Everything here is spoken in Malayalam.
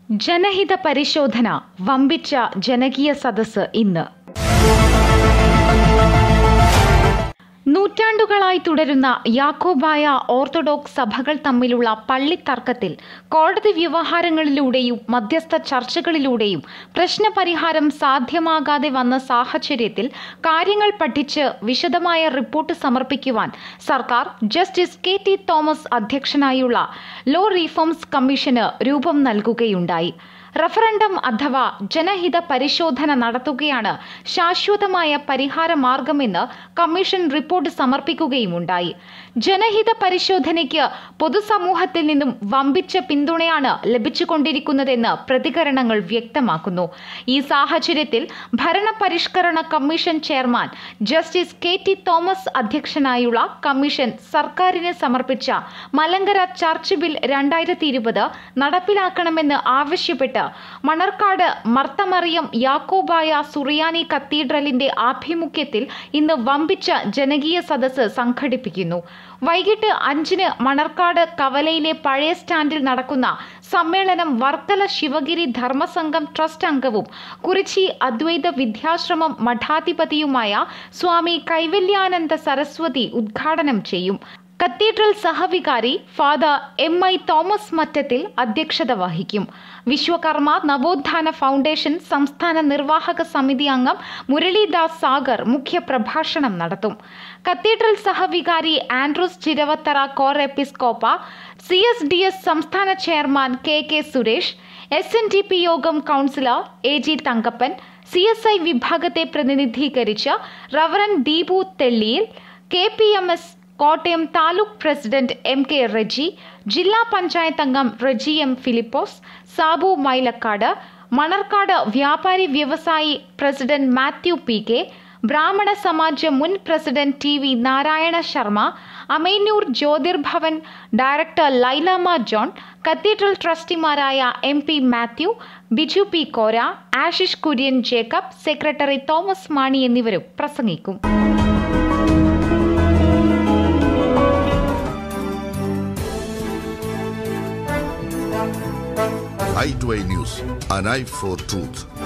ജനഹിത പരിശോധന വമ്പിച്ച ജനകീയ സദസ്സ് ഇന്ന് നൂറ്റാണ്ടുകളായി തുടരുന്ന യാക്കോബായ ഓർത്തഡോക്സ് സഭകൾ തമ്മിലുള്ള പള്ളിത്തർക്കത്തിൽ കോടതി വ്യവഹാരങ്ങളിലൂടെയും മധ്യസ്ഥ ചർച്ചകളിലൂടെയും പ്രശ്നപരിഹാരം സാധ്യമാകാതെ വന്ന സാഹചര്യത്തിൽ കാര്യങ്ങൾ പഠിച്ച് വിശദമായ റിപ്പോർട്ട് സമർപ്പിക്കുവാൻ സർക്കാർ ജസ്റ്റിസ് കെ ടി തോമസ് അധ്യക്ഷനായുള്ള ലോ റീഫോംസ് കമ്മീഷന് രൂപം നൽകുകയുണ്ടായി റഫറൻഡം അഥവാ ജനഹിത പരിശോധന നടത്തുകയാണ് ശാശ്വതമായ പരിഹാര മാർഗമെന്ന് കമ്മീഷൻ റിപ്പോർട്ട് സമർപ്പിക്കുകയുമുണ്ടായി ജനഹിത പരിശോധനയ്ക്ക് പൊതുസമൂഹത്തിൽ നിന്നും വമ്പിച്ച പിന്തുണയാണ് ലഭിച്ചുകൊണ്ടിരിക്കുന്നതെന്ന് പ്രതികരണങ്ങൾ വ്യക്തമാക്കുന്നു ഈ സാഹചര്യത്തിൽ ഭരണപരിഷ്കരണ commission chairman justice K T Thomas അധ്യക്ഷനായുള്ള കമ്മീഷൻ സർക്കാരിന് സമർപ്പിച്ച മലങ്കര ചർച്ച് ബിൽ രണ്ടായിരത്തി ഇരുപത് നടപ്പിലാക്കണമെന്ന് ആവശ്യപ്പെട്ട് മണർക്കാട് മർത്തമറിയം യാക്കോബായ സുറിയാനി കത്തീഡ്രലിന്റെ ആഭിമുഖ്യത്തിൽ ഇന്ന് വമ്പിച്ച ജനകീയ സദസ്സ് സംഘടിപ്പിക്കുന്നു വൈകിട്ട് അഞ്ചിന് മണർക്കാട് കവലയിലെ പഴയ സ്റ്റാൻഡിൽ നടക്കുന്ന സമ്മേളനം വർക്കല ശിവഗിരി ധർമ്മസംഘം ട്രസ്റ്റ് അംഗവും കുറിച്ചി അദ്വൈത വിദ്യാശ്രമം മഠാധിപതിയുമായ സ്വാമി കൈവല്യാനന്ദ സരസ്വതി ഉദ്ഘാടനം ചെയ്യും കത്തീഡ്രൽ സഹവികാരി father M I Thomas Mattathil അധ്യക്ഷത വഹിക്കും വിശ്വകർമ്മ നവോത്ഥാന ഫൗണ്ടേഷൻ സംസ്ഥാന നിർവാഹക സമിതി അംഗം മുരളീദാസ് സാഗർ മുഖ്യപ്രഭാഷണം നടത്തും കത്തീഡ്രൽ സഹവികാരി ആൻഡ്രൂസ് ചിരവത്തറ കോർ എപ്പിസ്കോപ്പ സി എസ് ഡി എസ് സംസ്ഥാന chairman K K Suresh S N D P യോഗം councillor A G Thankappan C S I വിഭാഗത്തെ പ്രതിനിധീകരിച്ച് reverend Deepu Thelliyil K P M S Kottayam taluk president M K Reji ജില്ലാ പഞ്ചായത്ത് അംഗം റെജി എം ഫിലിപ്പോസ് സാബു മൈലക്കാട് മണർക്കാട് വ്യാപാരി വ്യവസായി പ്രസിഡന്റ് മാത്യു പി കെ ബ്രാഹ്മണ സമാജ മുൻ president T V Narayana Sharma അമൈനൂർ ജ്യോതിർഭവൻ director Lailama John cathedral ട്രസ്റ്റിമാരായ M P Mathew Biju P Kora Ashish Kurian Jacob secretary Thomas Mani എന്നിവരും പ്രസംഗിക്കും i2i News, an eye for truth.